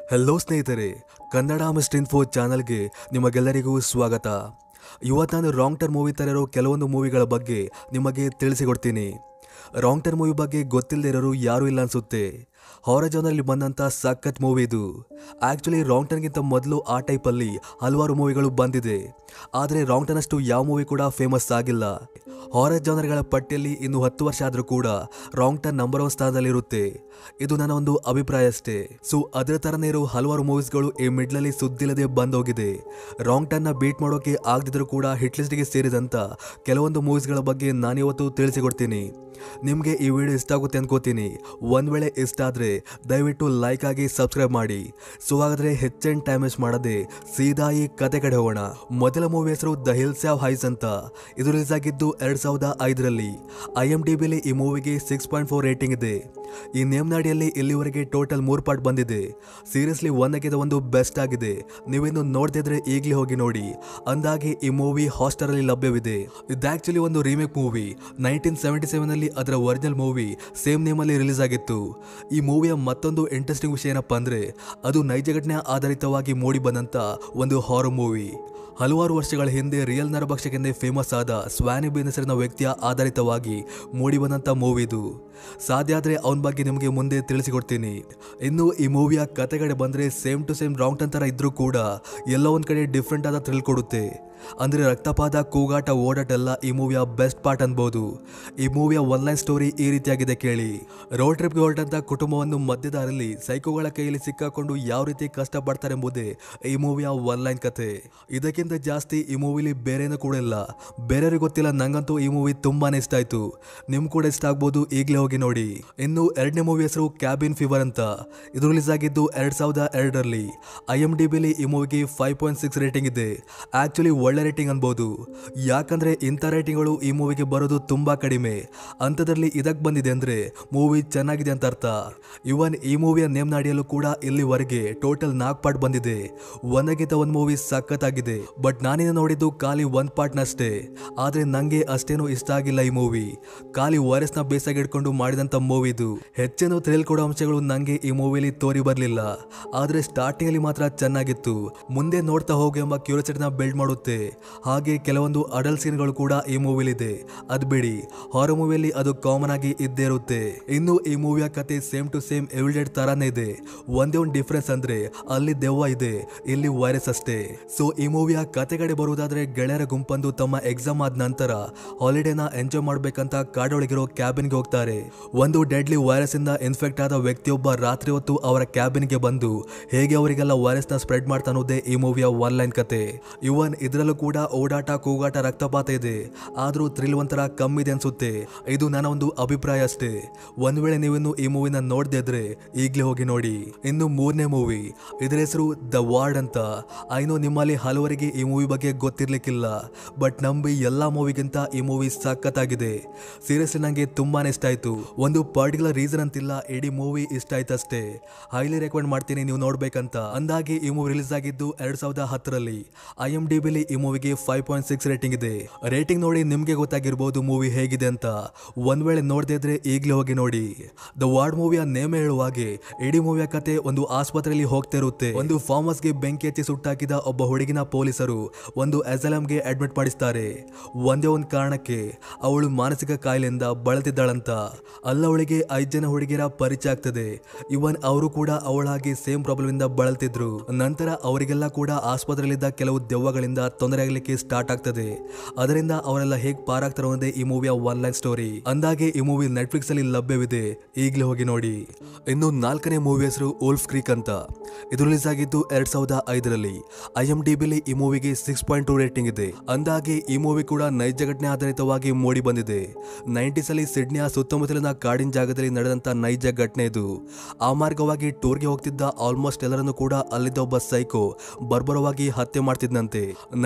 hello ಸ್ನೇಹಿತರೆ Kannada mist info ಚಾನಲ್ಗೆ ನಿಮಗೆಲ್ಲರಿಗೂ ಸ್ವಾಗತ ಇವತ್ತು ನಾನು ರಾಂಗ್ ಟರ್ನ್ ಮೂವಿ ತರಿರೋ ಕೆಲವೊಂದು ಮೂವಿಗಳ ಬಗ್ಗೆ ನಿಮಗೆ ತಿಳಿಸಿಕೊಡ್ತೀನಿ ರಾಂಗ್ ಟರ್ನ್ ಮೂವಿ ಬಗ್ಗೆ ಗೊತ್ತಿಲ್ಲದೆ ಇರೋರು ಯಾರೂ ಇಲ್ಲ ಅನ್ಸುತ್ತೆ ಹಾರರ್ ಜಾನಲ್ಲಿ ಬಂದಂಥ ಸಖತ್ ಮೂವಿ ಇದು ಆ್ಯಕ್ಚುಲಿ ರಾಂಗ್ ಟರ್ನ್ಗಿಂತ ಮೊದಲು ಆ ಟೈಪಲ್ಲಿ ಹಲವಾರು ಮೂವಿಗಳು ಬಂದಿದೆ ಆದರೆ ರಾಂಗ್ ಟರ್ನ್ ಅಷ್ಟು ಯಾವ ಮೂವಿ ಕೂಡ ಫೇಮಸ್ ಆಗಿಲ್ಲ ಹಾರರ್ ಜಾನರ್ಗಳ ಪಟ್ಟಿಯಲ್ಲಿ ಇನ್ನು ಹತ್ತು ವರ್ಷ ಆದರೂ ಕೂಡ ರಾಂಗ್ ಟರ್ನ್ ನಂಬರ್ ಒನ್ ಸ್ಥಾನದಲ್ಲಿರುತ್ತೆ ಇದು ನನ್ನ ಒಂದು ಅಭಿಪ್ರಾಯ ಅಷ್ಟೇ ಸೊ ಅದರ ತರನೇ ಇರೋ ಹಲವಾರು ಮೂವೀಸ್ಗಳು ಈ ಮಿಡ್ಲಲ್ಲಿ ಸುದ್ದಿಲ್ಲದೆ ಬಂದೋಗಿದೆ ರಾಂಗ್ ಟರ್ನ್ನ ಬೀಟ್ ಮಾಡೋಕೆ ಆಗದಿದ್ರೂ ಕೂಡ ಹಿಟ್ ಲಿಸ್ಟ್ಗೆ ಸೇರಿದಂಥ ಕೆಲವೊಂದು ಮೂವೀಸ್ಗಳ ಬಗ್ಗೆ ನಾನಿವತ್ತು ತಿಳಿಸಿಕೊಡ್ತೀನಿ ನಿಮಗೆ ಈ ವಿಡಿಯೋ ಇಷ್ಟ ಆಗುತ್ತೆ ಅನ್ಕೋತೀನಿ ಒಂದ್ ವೇಳೆ ಇಷ್ಟ ಆದರೆ ದಯವಿಟ್ಟು ಲೈಕ್ ಆಗಿ ಸಬ್ಸ್ಕ್ರೈಬ್ ಮಾಡಿ ಸೊ ಹಾಗಾದ್ರೆ ಹೆಚ್ಚಿನ ಟೈಮ್ ವೇಸ್ಟ್ ಮಾಡದೆ ಸೀದಾ ಈ ಕತೆ ಕಡೆ ಹೋಗೋಣ ಮೊದಲ ಮೂವಿ ಹೆಸರು ದ ಹಿಲ್ಸ್ ಆಫ್ ಹೈಸ್ ಅಂತ ಇದು ರಿಲೀಸ್ ಆಗಿದ್ದು ಎರಡ್ ಸಾವಿರದ ಐದರಲ್ಲಿ ಐ ಎಂ ಡಿ ಬಿಲಿ ಈ ಮೂವಿಗೆ ಸಿಕ್ಸ್ ಪಾಯಿಂಟ್ ಫೋರ್ ರೇಟಿಂಗ್ ಇದೆ ಈ ನೇಮ್ನಾಡಿಯಲ್ಲಿ ಇಲ್ಲಿವರೆಗೆ ಟೋಟಲ್ ಮೂರು ಪಾರ್ಟ್ ಬಂದಿದೆ ಸೀರಿಯಸ್ಲಿ ಒಂದಕ್ಕಿಂತ ಒಂದು ಬೆಸ್ಟ್ ಆಗಿದೆ ನೀವಿನ್ನು ನೋಡ್ತಿದ್ರೆ ಈಗಲೇ ಹೋಗಿ ನೋಡಿ ಅಂದಾಗೆ ಈ ಮೂವಿ ಹಾಸ್ಟೆಲ್ ಅಲ್ಲಿ ಲಭ್ಯವಿದೆ ಇದು ಆಕ್ಚುಲಿ ಒಂದು remake movie nineteen seventy seven ಅಲ್ಲಿ ಅದರ ಒರಿಜಿನಲ್ ಮೂವಿ ಸೇಮ್ ನೇಮ್ ಅಲ್ಲಿ ರಿಲೀಸ್ ಆಗಿತ್ತು ಈ ಮೂವಿಯ ಮತ್ತೊಂದು ಇಂಟ್ರೆಸ್ಟಿಂಗ್ ವಿಷಯ ಏನಪ್ಪಾ ಅಂದ್ರೆ ಅದು ನೈಜ ಘಟನೆ ಆಧಾರಿತವಾಗಿ ಮೂಡಿ ಬಂದಂತ ಒಂದು ಹಾರರ್ ಮೂವಿ ಹಲವಾರು ವರ್ಷಗಳ ಹಿಂದೆ ರಿಯಲ್ ನರಭಕ್ಷಕೆಂದೇ ಫೇಮಸ್ ಆದ ಸ್ವಾನಿ ಬಿನ್ ಹೆಸರಿನ ವ್ಯಕ್ತಿಯ ಆಧಾರಿತವಾಗಿ ಮೂಡಿ ಬಂದಂಥ ಮೂವಿ ಇದು ಸಾಧ್ಯ ಆದರೆ ಅವನ ಬಗ್ಗೆ ನಿಮಗೆ ಮುಂದೆ ತಿಳಿಸಿಕೊಡ್ತೀನಿ ಇನ್ನು ಈ ಮೂವಿಯ ಕತೆಗಡೆ ಬಂದರೆ same to same wrong turn ಥರ ಇದ್ರೂ ಕೂಡ ಎಲ್ಲೋ ಒಂದು ಕಡೆ ಡಿಫ್ರೆಂಟ್ ಆದ ಥ್ರಿಲ್ ಕೊಡುತ್ತೆ ಅಂದರೆ ರಕ್ತಪಾತ ಕೂಗಾಟ ಓಡಾಟ ಎಲ್ಲ ಈ ಮೂವಿಯ ಬೆಸ್ಟ್ ಪಾರ್ಟ್ ಅನ್ಬೋದು ಈ ಮೂವಿಯ ಒನ್ಲೈನ್ ಸ್ಟೋರಿ ಈ ರೀತಿಯಾಗಿದೆ ಕೇಳಿ ರೋಡ್ ಟ್ರಿಪ್ಗೆ ಹೊರಟಂತ ಕುಟುಂಬವನ್ನು ಮಧ್ಯದಾರಲ್ಲಿ ಸೈಕೋಗಳ ಕೈಯಲ್ಲಿ ಸಿಕ್ಕಾಕೊಂಡು ಯಾವ ರೀತಿ ಕಷ್ಟಪಡ್ತಾರೆ ಎಂಬುದೇ ಈ ಮೂವಿಯ ಒನ್ಲೈನ್ ಕತೆ ಇದಕ್ಕಿಂತ ಜಾಸ್ತಿ ಈ ಮೂವಿಲಿ ಬೇರೆನೂ ಕೂಡ ಇಲ್ಲ ಬೇರೆಯವ್ರಿಗೆ ಗೊತ್ತಿಲ್ಲ ನಂಗಂತೂ ಈ ಮೂವಿ ತುಂಬಾನೇ ಇಷ್ಟ ಆಯ್ತು ನಿಮ್ ಕೂಡ ಇಷ್ಟ ಆಗ್ಬೋದು ಈಗಲೇ ಹೋಗಿ ನೋಡಿ ಇನ್ನು ಎರಡನೇ ಮೂವಿ ಹೆಸರು ಕ್ಯಾಬಿನ್ ಫೀವರ್ ಅಂತ ಇದು ರಿಲೀಸ್ ಆಗಿದ್ದು ಎರಡ್ ಸಾವಿರದ ಎರಡರಲ್ಲಿ ಐ ಎಂ ಡಿ ಬಿಲಿ ಈ ಮೂವಿಗೆ ಫೈವ್ ಪಾಯಿಂಟ್ ಸಿಕ್ಸ್ ರೇಟಿಂಗ್ ಇದೆ ಆಕ್ಚುಲಿ ಒಳ್ಳೆ ರೇಟಿಂಗ್ ಅನ್ಬೋದು ಯಾಕಂದ್ರೆ ಇಂಥ ರೇಟಿಂಗ್ಗಳು ಈ ಮೂವಿಗೆ ಬರೋದು ತುಂಬಾ ಕಡಿಮೆ ಅಂಥದ್ರಲ್ಲಿ ಇದಕ್ಕೆ ಬಂದಿದೆ ಅಂದ್ರೆ ಮೂವಿ ಚೆನ್ನಾಗಿದೆ ಅಂತ ಅರ್ಥ ಇವನ್ ಈ ಮೂವಿಯ ನೇಮ್ ನಾಡಿಯಲ್ಲೂ ಕೂಡ ಇಲ್ಲಿವರೆಗೆ ಟೋಟಲ್ ನಾಲ್ಕು ಪಾರ್ಟ್ ಬಂದಿದೆ ಒಂದಕ್ಕಿಂತ ಒಂದು ಮೂವಿ ಸಖತ್ತಾಗಿದೆ ಬಟ್ ನಾನಿನ್ನ ನೋಡಿದ್ದು ಖಾಲಿ ಒಂದ್ ಪಾರ್ಟ್ನಷ್ಟೇ ಆದ್ರೆ ನಂಗೆ ಅಷ್ಟೇನು ಇಷ್ಟ ಆಗಿಲ್ಲ ಈ ಮೂವಿ ಖಾಲಿ ವೈರಸ್ ನ ಬೇಸಾಗಿ ಇಟ್ಕೊಂಡು ಮಾಡಿದಂತ ಮೂವಿ ಇದು ಹೆಚ್ಚೇನು ಥ್ರಿಲ್ ಕೊಡೋ ಅಂಶಗಳು ನಂಗೆ ಈ ಮೂವಿಲಿ ತೋರಿ ಬರ್ಲಿಲ್ಲ ಆದ್ರೆ ಸ್ಟಾರ್ಟಿಂಗ್ ಅಲ್ಲಿ ಮಾತ್ರ ಚೆನ್ನಾಗಿತ್ತು ಮುಂದೆ ನೋಡ್ತಾ ಹೋಗಿ ಎಂಬ ಕ್ಯೂರಿಯಾಸಿಟಿನ ಬಿಲ್ಡ್ ಮಾಡುತ್ತೆ ಹಾಗೆ ಕೆಲವೊಂದು ಅಡಲ್ ಸೀನ್ಗಳು ಕೂಡ ಈ ಮೂವಿಲಿದೆ ಅದ್ ಬಿಡಿ ಹಾರರ್ ಮೂವಿಯಲ್ಲಿ ಅದು ಕಾಮನ್ ಆಗಿ ಇದ್ದೇ ಇರುತ್ತೆ ಇನ್ನು ಈ ಮೂವಿಯ ಕತೆ ಸೇಮ್ ಟು ಸೇಮ್ ಎವಿಡೆಡ್ ತರಾನೇ ಇದೆ ಒಂದೇ ಒಂದು ಡಿಫ್ರೆನ್ಸ್ ಅಂದ್ರೆ ಅಲ್ಲಿ ದೆವ್ವ ಇದೆ ಇಲ್ಲಿ ವೈರಸ್ ಅಷ್ಟೇ ಸೊ ಈ ಮೂವಿಯ ಕತೆಗಡೆ ಬರುವುದಾದ್ರೆ ಗೆಳೆಯರ ಗುಂಪಂದು ತಮ್ಮ ಎಕ್ಸಾಮ್ ಆದ ನಂತರ ಹಾಲಿಡೇನ ಎಂಜಾಯ್ ಮಾಡ್ಬೇಕಂತ ಕಾಡೊಳಗಿರೋ ಕ್ಯಾಬಿನ್ಗೆ ಹೋಗ್ತಾರೆ ಒಂದು ಡೆಡ್ಲಿ ವೈರಸ್ ಇಂದ ಇನ್ಫೆಕ್ಟ್ ಆದ ವ್ಯಕ್ತಿಯೊಬ್ಬ ರಾತ್ರಿ ಹೊತ್ತು ಅವರ ಕ್ಯಾಬಿನ್ಗೆ ಬಂದು ಹೇಗೆ ಅವರಿಗೆಲ್ಲ ವೈರಸ್ ನ ಸ್ಪ್ರೆಡ್ ಮಾಡ್ತಾನೋದೇ ಈ ಮೂವಿಯ ಒನ್ ಲೈನ್ ಕತೆ ಇವನ್ ಇದರಲ್ಲೂ ಕೂಡ ಓಡಾಟ ಕೂಗಾಟ ರಕ್ತಪಾತ ಇದೆ ಆದ್ರೂ ಥ್ರಿಲ್ ಒಂಥರ ಕಮ್ಮಿ ಇದೆ ಅನ್ಸುತ್ತೆ ಇದು ನನ್ನ ಒಂದು ಅಭಿಪ್ರಾಯ ಅಷ್ಟೇ ಒಂದ್ ವೇಳೆ ನೀವಿನ್ನು ಈ ಮೂವಿನ ನೋಡದೇ ಇದ್ರೆ ಈಗಲೇ ಹೋಗಿ ನೋಡಿ ಇನ್ನು ಮೂರನೇ ಮೂವಿ ಇದರ ಹೆಸರು ದ ವಾರ್ಡ್ ಅಂತ ಐನೋ ನಿಮ್ಮಲ್ಲಿ ಹಲವರಿಗೆ ಈ ಮೂವಿ ಬಗ್ಗೆ ಗೊತ್ತಿರ್ಲಿಕ್ಕಿಲ್ಲ ಬಟ್ ನಂಬಿ ಎಲ್ಲಾ ಮೂವಿಗಿಂತ ಈ ಮೂವಿ ಸಖತ್ತಾಗಿದೆ ಸೀರಿಯಸ್ಲಿ ನಂಗೆ ತುಂಬಾನೇ ಇಷ್ಟ ಆಯ್ತು ಒಂದು ಪರ್ಟಿಕ್ಯುಲರ್ ರೀಸನ್ ಅಂತಿಲ್ಲ ಇಡೀ ಮೂವಿ ಇಷ್ಟ ಆಯ್ತು ಅಷ್ಟೇ ಹೈಲಿ ರೆಕಮೆಂಡ್ ಮಾಡ್ತೀನಿ ನೀವು ನೋಡ್ಬೇಕಂತ ಅಂದಾಗೆ ಈ ಮೂವಿ ರಿಲೀಸ್ ಆಗಿದ್ದು ಎರಡ್ ಸಾವಿರದ ಹತ್ತರಲ್ಲಿ ಐ ಎಂ ಡಿ ಬಿಲಿ ಈ ಮೂವಿಗೆ ಫೈವ್ ಪಾಯಿಂಟ್ ಸಿಕ್ಸ್ ರೇಟಿಂಗ್ ಇದೆ ರೇಟಿಂಗ್ ನೋಡಿ ನಿಮ್ಗೆ ಗೊತ್ತಾಗಿರ್ಬೋದು ಮೂವಿ ಹೇಗಿದೆ ಅಂತ ಒಂದ್ ವೇಳೆ ನೋಡದೇ ಇದ್ರೆ ಈಗಲೇ ಹೋಗಿ ನೋಡಿ ದ ವಾರ್ಡ್ ಮೂವಿಯ ನೇಮ ಹೇಳುವ ಹಾಗೆ ಇಡೀ ಮೂವಿಯ ಕತೆ ಒಂದು ಆಸ್ಪತ್ರೆಯಲ್ಲಿ ಹೋಗ್ತಾ ಇರುತ್ತೆ ಒಂದು ಫಾರ್ಮರ್ಸ್ ಗೆ ಬೆಂಕಿ ಹಚ್ಚಿ ಸುಟ್ಟಾಕಿದ ಒಬ್ಬ ಹುಡುಗಿನ ಪೊಲೀಸರು ಒಂದು ಗೆ ಅಡ್ಮಿಟ್ ಮಾಡಿಸ್ತಾರೆ ಒಂದೇ ಒಂದು ಕಾರಣಕ್ಕೆ ಅವಳು ಮಾನಸಿಕ ಕಾಯಿಲೆಯಿಂದ ಬಳಲ್ತಿದ್ದಾಳಂತ ಅಲ್ಲವಳಿಗೆ ಐದ್ ಜನ ಹುಡುಗಿಯರ ಪರಿಚಯ ಆಗ್ತದೆ ಇವನ್ ಅವರು ಕೂಡ ಅವಳಾಗಿ ಸೇಮ್ ಪ್ರಾಬ್ಲಮ್ ಇಂದ ಬಳಲ್ತಿದ್ರು ನಂತರ ಅವರಿಗೆಲ್ಲ ಕೂಡ ಆಸ್ಪತ್ರೆಯಲ್ಲಿದ್ದ ಕೆಲವು ದೆವ್ವಗಳಿಂದ ತೊಂದರೆ ಆಗ್ಲಿಕ್ಕೆ ಸ್ಟಾರ್ಟ್ ಆಗ್ತದೆ ಅದರಿಂದ ಅವರೆಲ್ಲ ಹೇಗ್ ಪಾರಾಗ್ತಾರೆ ಅನ್ನೋದೇ ಈ ಮೂವಿಯ ಒನ್ ಲೈನ್ ಸ್ಟೋರಿ ಅಂದಾಗೆ ಈ ಮೂವಿ ನೆಟ್ಫ್ಲಿಕ್ಸ್ ಅಲ್ಲಿ ಲಭ್ಯವಿದೆ ಈಗಲೇ ಹೋಗಿ ನೋಡಿ ಇನ್ನು ನಾಲ್ಕನೇ ಮೂವಿ ಹೆಸರು ಓಲ್ಫ್ ಕ್ರೀಕ್ ಅಂತ ಇದು ರಿಲೀಸ್ ಆಗಿದ್ದು ಎರಡ್ ಸಾವಿರದ ಐದರಲ್ಲಿ ಐ ಎಂ ಡಿ ಬಿಲಿ ಈ ಮೂವಿಗೆ ಸಿಕ್ಸ್ ಪಾಯಿಂಟ್ ಟೂ ರೇಟಿಂಗ್ ಇದೆ ಅಂದಾಗೆ ಈ ಮೂವಿ ಕೂಡ ನೈಜ ಘಟನೆ ಆಧಾರಿತವಾಗಿ ಮೂಡಿ ಬಂದಿದೆ ನೈಂಟೀಸ್ ಅಲ್ಲಿ ಸಿಡ್ನಿಯ ಸುತ್ತಮುತ್ತಲಿನ ಕಾಡಿನ ಜಾಗದಲ್ಲಿ ನಡೆದಂತ ನೈಜ ಘಟನೆ ಇದು ಆ ಮಾರ್ಗವಾಗಿ ಟೂರ್ಗೆ ಹೋಗ್ತಿದ್ದ ಆಲ್ಮೋಸ್ಟ್ ಎಲ್ಲರನ್ನು ಕೂಡ ಅಲ್ಲಿದ್ದ ಒಬ್ಬ ಸೈಕೋ ಬರ್ಬರವಾಗಿ ಹತ್ಯೆ ಮಾಡ್ತಿದ್ದಂತೆ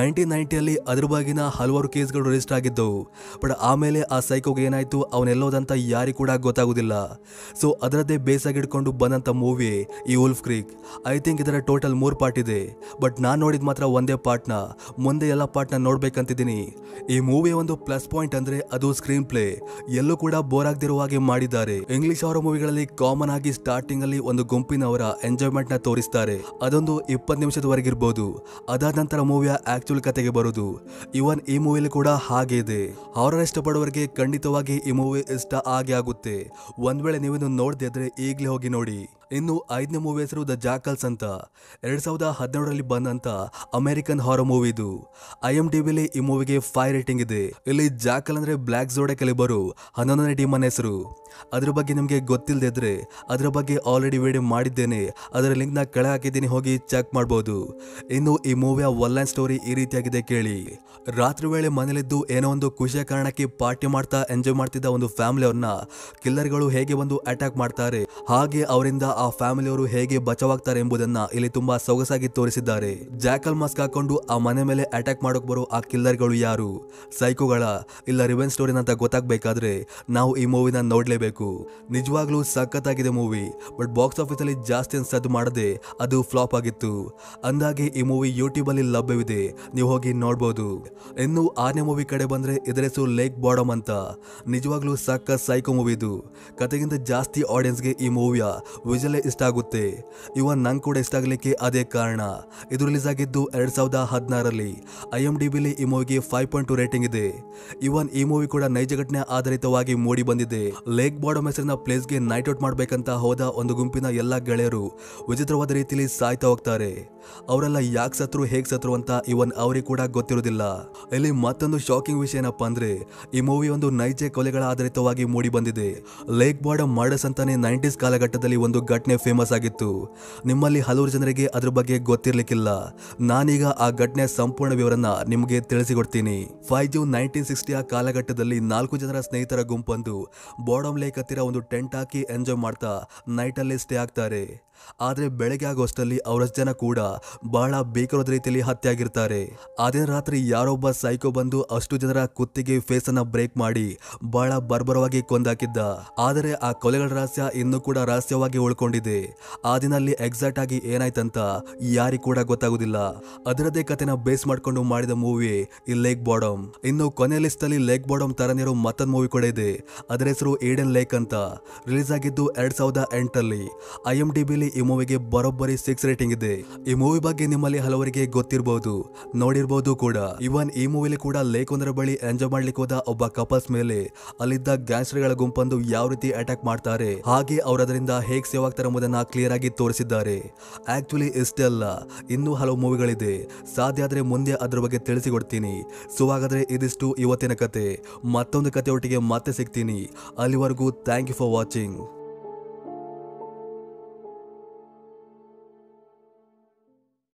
ನೈನ್ಟೀನ್ ನೈನ್ಟಿಯಲ್ಲಿ ಅದ್ರ ಬಗ್ಗಿನ ಹಲವಾರು ಕೇಸ್ಗಳು ರಿಜಿಸ್ಟರ್ ಆಗಿದ್ದವು ಬಟ್ ಆಮೇಲೆ ಆ ಸೈಕೋಗೆ ಏನಾಯ್ತು ಅವನೆಲ್ಲೋದಂತ ಯಾರಿಗೂ ಕೂಡ ಗೊತ್ತಾಗೋದಿಲ್ಲ ಸೊ ಅದರದ್ದೇ ಬೇಸಾಗಿಡ್ಕೊಂಡು ಬಂದಂಥ ಮೂವಿ ಈ ಉಲ್ಫ್ ಕ್ರೀಕ್ ಐ ಥಿಂಕ್ ಇದರ ಟೋಟಲ್ ಮೂರು ಪಾರ್ಟ್ ಇದೆ ಬಟ್ ನಾನು ನೋಡಿದ ಮಾತ್ರ ಒಂದೇ ಪಾರ್ಟ್ನ ಮುಂದೆ ಎಲ್ಲ ಪಾರ್ಟ್ನ ನೋಡ್ಬೇಕಂತಿದ್ದೀನಿ ಈ ಮೂವಿಯ ಒಂದು ಪ್ಲಸ್ ಪಾಯಿಂಟ್ ಅಂದ್ರೆ ಅದು ಸ್ಕ್ರೀನ್ ಪ್ಲೇ ಎಲ್ಲೂ ಕೂಡ ಬೋರ್ ಆಗದಿರುವ ಹಾಗೆ ಮಾಡಿದ್ದಾರೆ ಇಂಗ್ಲಿಷ್ ಅವರ ಮೂವಿಗಳಲ್ಲಿ ಕಾಮನ್ ಆಗಿ ಸ್ಟಾರ್ಟಿಂಗ್ ಅಲ್ಲಿ ಒಂದು ಗುಂಪಿನವರ ಎಂಜಾಯ್ಮೆಂಟ್ ನ ತೋರಿಸ್ತಾರೆ ಅದೊಂದು ಇಪ್ಪತ್ತು ನಿಮಿಷದವರೆಗಿರ್ಬೋದು ಅದಾದ ನಂತರ ಮೂವಿಯ ಆಕ್ಚುಲ್ ಕತೆಗೆ ಬರೋದು ಇವನ್ ಈ ಮೂವಿಲಿ ಕೂಡ ಹಾಗೆ ಇದೆ ಹಾರರ್ ಇಷ್ಟಪಡುವವರಿಗೆ ಖಂಡಿತವಾಗಿ ಈ ಮೂವಿ ಇಷ್ಟ ಆಗೇ ಆಗುತ್ತೆ ಒಂದ್ ವೇಳೆ ನೀವಿನ್ನು ನೋಡದೇ ಇದ್ರೆ ಈಗಲೇ ಹೋಗಿ ನೋಡಿ ಇನ್ನು ಐದನೇ ಮೂವಿ ಹೆಸರು ದ ಜಾಕಲ್ಸ್ ಅಂತ ಎರಡ್ ಸಾವಿರದ ಹದಿನೇಳರಲ್ಲಿ ಬಂದಂತ ಅಮೆರಿಕನ್ ಹಾರರ್ ಮೂವಿ ಇದು ಐ ಎಂ ಟಿವಿಲಿ ಈ ಮೂವಿಗೆ ಫೈವ್ ರೇಟಿಂಗ್ ಇದೆ ಇಲ್ಲಿ ಜಾಕಲ್ ಅಂದ್ರೆ ಬ್ಲ್ಯಾಕ್ ಜೋಡೆ ಬರೋ ಹನ್ನೊಂದನೇ ಟೀಮನ್ ಹೆಸರು ಅದ್ರ ಬಗ್ಗೆ ನಿಮಗೆ ಗೊತ್ತಿಲ್ಲದೆ ಇದ್ರೆ ಅದ್ರ ಬಗ್ಗೆ ಆಲ್ರೆಡಿ ವಿಡಿಯೋ ಮಾಡಿದ್ದೇನೆ ಅದರ ಲಿಂಕ್ನ ಕೆಳ ಹಾಕಿದ್ದೀನಿ ಹೋಗಿ ಚೆಕ್ ಮಾಡ್ಬೋದು ಇನ್ನು ಈ ಮೂವಿಯ ಒನ್ಲೈನ್ ಸ್ಟೋರಿ ಈ ರೀತಿಯಾಗಿದೆ ಕೇಳಿ ರಾತ್ರಿ ವೇಳೆ ಮನೇಲಿದ್ದು ಏನೋ ಒಂದು ಖುಷಿಯ ಕಾರಣಕ್ಕೆ ಪಾರ್ಟಿ ಮಾಡ್ತಾ ಎಂಜಾಯ್ ಮಾಡ್ತಿದ್ದ ಒಂದು ಫ್ಯಾಮಿಲಿ ಅವ್ರನ್ನ ಕಿಲ್ಲರ್ಗಳು ಹೇಗೆ ಬಂದು ಅಟ್ಯಾಕ್ ಮಾಡ್ತಾರೆ ಹಾಗೆ ಅವರಿಂದ ಆ ಫ್ಯಾಮಿಲಿಯವರು ಹೇಗೆ ಬಚಾವಾಗ್ತಾರೆ ಎಂಬುದನ್ನ ಇಲ್ಲಿ ತುಂಬಾ ಸೊಗಸಾಗಿ ತೋರಿಸಿದ್ದಾರೆ ಜಾಕಲ್ ಮಾಸ್ಕ್ ಹಾಕೊಂಡು ಆ ಮನೆ ಮೇಲೆ ಅಟ್ಯಾಕ್ ಮಾಡೋಕ್ ಬರೋ ಆ ಕಿಲ್ಲರ್ಗಳು ಯಾರು ಸೈಕೋಗಳ ಇಲ್ಲ ರಿವೆನ್ ಸ್ಟೋರಿನ ಅಂತ ಗೊತ್ತಾಗ್ಬೇಕಾದ್ರೆ ನಾವು ಈ ಮೂವಿನ ನೋಡ್ಲೇಬೇಕು ನಿಜವಾಗ್ಲೂ ಸಖತ್ತಾಗಿದೆ ಮೂವಿ ಬಟ್ ಬಾಕ್ಸ್ ಆಫೀಸ್ ಅಲ್ಲಿ ಜಾಸ್ತಿ ಏನ್ ಸದ್ದು ಮಾಡದೆ ಅದು ಫ್ಲಾಪ್ ಆಗಿತ್ತು ಅಂದಾಗೆ ಈ ಮೂವಿ ಯೂಟ್ಯೂಬ್ ಅಲ್ಲಿ ಲಭ್ಯವಿದೆ ನೀವು ಹೋಗಿ ನೋಡ್ಬೋದು ಇನ್ನು ಆರನೇ ಮೂವಿ ಕಡೆ ಬಂದ್ರೆ ಇದರ ಹೆಸರು ಲೇಕ್ ಬಾಡಮ್ ಅಂತ ನಿಜವಾಗ್ಲೂ ಸಕ್ಕ ಸೈಕೋ ಮೂವಿ ಇದು ಕತೆಗಿಂತ ಜಾಸ್ತಿ ಆಡಿಯನ್ಸ್ಗೆ ಈ ಮೂವಿಯ ವಿಜುವಲೇ ಇಷ್ಟ ಆಗುತ್ತೆ ಇವನ್ ನಂಗೆ ಕೂಡ ಇಷ್ಟ ಆಗ್ಲಿಕ್ಕೆ ಅದೇ ಕಾರಣ ಇದು ರಿಲೀಸ್ ಆಗಿದ್ದು ಎರಡ್ ಸಾವಿರದ ಹದಿನಾರರಲ್ಲಿ ಐ ಎಂ ಡಿ ಬಿಲಿ ಈ ಮೂವಿಗೆ ಫೈವ್ ಪಾಯಿಂಟ್ ಟು ರೇಟಿಂಗ್ ಇದೆ ಇವನ್ ಈ ಮೂವಿ ಕೂಡ ನೈಜ ಘಟನೆ ಆಧಾರಿತವಾಗಿ ಮೂಡಿ ಬಂದಿದೆ ಲೇಕ್ ಬಾಡಮ್ ಹೆಸರಿನ ಪ್ಲೇಸ್ಗೆ ನೈಟ್ ಔಟ್ ಮಾಡ್ಬೇಕಂತ ಹೋದ ಒಂದು ಗುಂಪಿನ ಎಲ್ಲ ಗೆಳೆಯರು ವಿಚಿತ್ರವಾದ ರೀತಿಯಲ್ಲಿ ಸಾಯ್ತಾ ಹೋಗ್ತಾರೆ ಅವರೆಲ್ಲ ಯಾಕೆ ಸತ್ರು ಹೇಗ್ ಸತ್ರು ಅಂತ ಇವನ್ ಅವರಿಗೆ ಕೂಡ ಗೊತ್ತಿರೋದಿಲ್ಲ ಇಲ್ಲಿ ಮತ್ತೊಂದು ಶಾಕಿಂಗ್ ವಿಷಯ ಏನಪ್ಪಾ ಅಂದ್ರೆ ಈ ಮೂವಿ ಒಂದು ನೈಜ ಕೊಲೆಗಳ ಆಧಾರಿತವಾಗಿ ಮೂಡಿ ಬಂದಿದೆ ಲೇಕ್ ಬಾಡಮ್ ಮರ್ಡರ್ಸ್ ಅಂತಾನೆ ನೈಂಟೀಸ್ ಕಾಲಘಟ್ಟದಲ್ಲಿ ಒಂದು ಘಟನೆ ಫೇಮಸ್ ಆಗಿತ್ತು ನಿಮ್ಮಲ್ಲಿ ಹಲವಾರು ಜನರಿಗೆ ಅದ್ರ ಬಗ್ಗೆ ಗೊತ್ತಿರ್ಲಿಕ್ಕಿಲ್ಲ ನಾನೀಗ ಆ ಘಟನೆಯ ಸಂಪೂರ್ಣ ವಿವರನ ನಿಮಗೆ ತಿಳಿಸಿಕೊಡ್ತೀನಿ ಫೈವ್ ಜೂನ್ ನೈನ್ಟೀನ್ ಸಿಕ್ಸ್ಟಿಯ ಕಾಲಘಟ್ಟದಲ್ಲಿ ನಾಲ್ಕು ಜನರ ಸ್ನೇಹಿತರ ಗುಂಪೊಂದು ಬಾಡಮ್ ಲೇಕ್ ಹತ್ತಿರ ಒಂದು ಟೆಂಟ್ ಹಾಕಿ ಎಂಜಾಯ್ ಮಾಡ್ತಾ ನೈಟಲ್ಲಿ ಸ್ಟೇ ಆಗ್ತಾರೆ ಆದ್ರೆ ಬೆಳಗ್ಗೆ ಆಗೋಷ್ಟರಲ್ಲಿ ಅವರಷ್ಟು ಜನ ಕೂಡ ಬಹಳ ಬೇಕರೋದ ರೀತಿಯಲ್ಲಿ ಹತ್ಯೆ ಆಗಿರ್ತಾರೆ ಅದೇ ರಾತ್ರಿ ಯಾರೊಬ್ಬ ಸೈಕೋ ಬಂದು ಅಷ್ಟು ಜನರ ಕುತ್ತಿಗೆ ಫೇಸ್ ಅನ್ನ ಬ್ರೇಕ್ ಮಾಡಿ ಬಹಳ ಬರ್ಬರವಾಗಿ ಕೊಂದಾಕಿದ್ದ ಆದರೆ ಆ ಕೊಲೆಗಳ ರಹಸ್ಯ ಇನ್ನೂ ಕೂಡ ರಹಸ್ಯವಾಗಿ ಉಳ್ಕೊಂಡಿದೆ ಆ ದಿನಲ್ಲಿ ಎಕ್ಸಾಕ್ಟ್ ಆಗಿ ಏನಾಯ್ತಂತ ಯಾರಿಗೂ ಕೂಡ ಗೊತ್ತಾಗುದಿಲ್ಲ ಅದರದ್ದೇ ಕತೆನ ಬೇಸ್ ಮಾಡ್ಕೊಂಡು ಮಾಡಿದ ಮೂವಿ ಈ ಲೇಕ್ ಬಾಡಮ್ ಇನ್ನು ಕೊನೆ ಲಿಸ್ಟ್ ಅಲ್ಲಿ ಲೇಕ್ ಬಾಡಮ್ ತರನಿರೋ ಮತ್ತೊಂದು ಮೂವಿ ಕೂಡ ಇದೆ ಅದರ ಹೆಸರು ಏಡನ್ ಲೇಕ್ ಅಂತ ರಿಲೀಸ್ ಆಗಿದ್ದು ಎರಡ್ ಸಾವಿರದ ಎಂಟರಲ್ಲಿ ಐ ಎಂ ಡಿ ಬಿಲಿ ಈ ಮೂವಿಗೆ ಬರೋಬ್ಬರಿ ಸಿಕ್ಸ್ ರೇಟಿಂಗ್ ಇದೆ ಈ ಮೂವಿ ಬಗ್ಗೆ ನಿಮ್ಮಲ್ಲಿ ಹಲವರಿಗೆ ಗೊತ್ತಿರಬಹುದು ನೋಡಿರ್ಬೋದು ಕೂಡ ಇವನ್ ಈ ಮೂವಿಲಿ ಕೂಡ ಲೇಕ್ ಒಂದರ ಬಳಿ ಎಂಜಾಯ್ ಮಾಡ್ಲಿಕ್ಕೆ ಹೋದ ಒಬ್ಬ ಕಪಲ್ಸ್ ಮೇಲೆ ಅಲ್ಲಿದ್ದ ಗ್ಯಾಂಗ್ಸ್ಟರ್ಗಳ ಗುಂಪೊಂದು ಯಾವ ರೀತಿ ಅಟ್ಯಾಕ್ ಮಾಡ್ತಾರೆ ಹಾಗೆ ಅವ್ರ ಅದರಿಂದ ಹೇಗೆ ಸೇವ್ ಆಗ್ತಾರೆ ಎಂಬುದನ್ನ ಕ್ಲಿಯರ್ ಆಗಿ ತೋರಿಸಿದ್ದಾರೆ ಆಕ್ಚುಲಿ ಇಷ್ಟೇ ಅಲ್ಲ ಇನ್ನೂ ಹಲವು ಮೂವಿಗಳಿದೆ ಸಾಧ್ಯ ಆದ್ರೆ ಮುಂದೆ ಅದ್ರ ಬಗ್ಗೆ ತಿಳಿಸಿಕೊಡ್ತೀನಿ ಸೊ ಹಾಗಾದ್ರೆ ಇದಿಷ್ಟು ಇವತ್ತಿನ ಕತೆ ಮತ್ತೊಂದು ಕತೆ ಒಟ್ಟಿಗೆ ಮತ್ತೆ ಸಿಗ್ತೀನಿ ಅಲ್ಲಿವರೆಗೂ ಥ್ಯಾಂಕ್ ಯು ಫಾರ್ ವಾಚಿಂಗ್